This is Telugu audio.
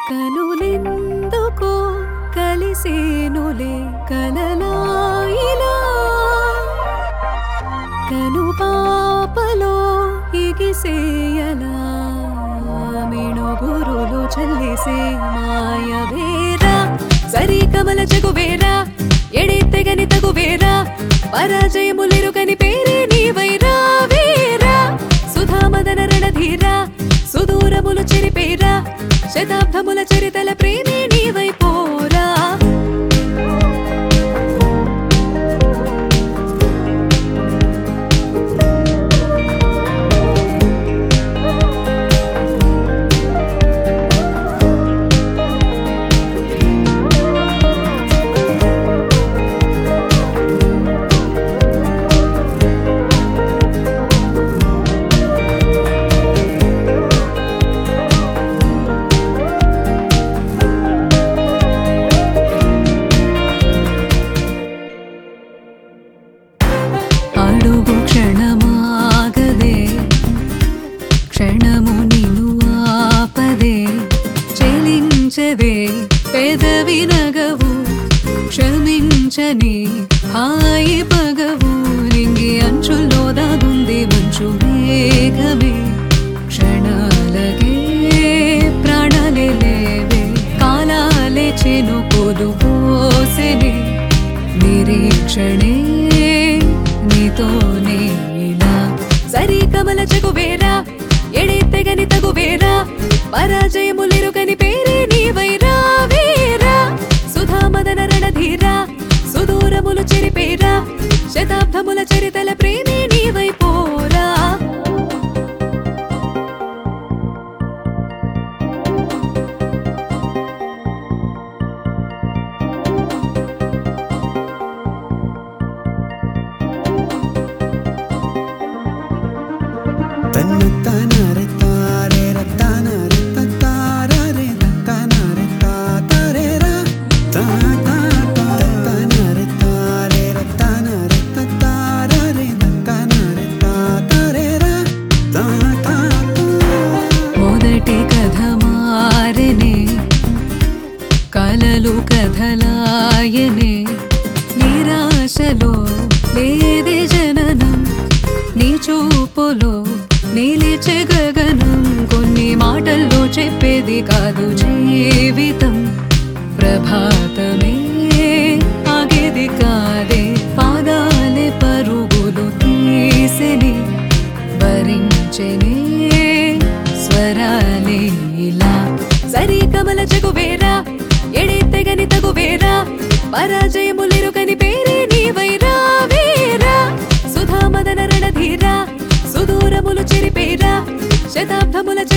కనులెందుకో కలిసేనులే కలలాయిలా కను పాపలో ఇగిసేయలా మిణుగురులు చల్లేసే మాయవేరా సరి కమల జగువేరా ఎడెత్తెగని తగువేరా పరాజయములెరుగని పేరే నీవైరా వేరా సుధామదన రణధీరా సుదూరములు చెరిపేరా శతాబ్దముల చరితల ప్రేమే నీవైపోరా అడుగు క్షణమాగదే క్షణము నిను ఆపదే చెలించదే పెదవి నగవు క్షమించని హాయి పగవు నింగి అంచుల్లో దాగుంది మంచు మేఘమే క్షణాలకే ప్రాణాలే లేవే కాలాలే చెనుకోలు పోసెనే నిరీక్షణే నీతోనే ఇలా సరి కమల జగువేరా ఎడెత్తెగని తగువేరా పరాజయములెరుగని పేరే నీవైరా వేరా సుధామదన రణధీరా సుదూరములు చెరిపేరా శతాబ్దముల చరితల ప్రేమే నీవైపోరా తన్నతానరే తారే రతానరే తతారరే తతానరే తాతరేరా తా తా తా తన్నరే తారే రతానరే తతారరే తతానరే తాతరేరా తా తా తా మొదటి కథ మారనే కలలు కథలాయనే నిరాశలో లేదే జననం నీ చూపులో నిలిచే గగనం కొన్ని మాటల్లో చెప్పేది కాదు జీవితం ప్రభాతమే ఆగేది కాదే పాదాలే పరుగులు తీసెని భరించెనే స్వరాలే ఇలా సరి కమల జగువేరా ఎడెత్తెగని తగువేరా పరాజయములెరుగని పేరే నీవైరా వేరా సుధామదన రణధీరా సుదూరములు చెరిపేరా శతాబ్దముల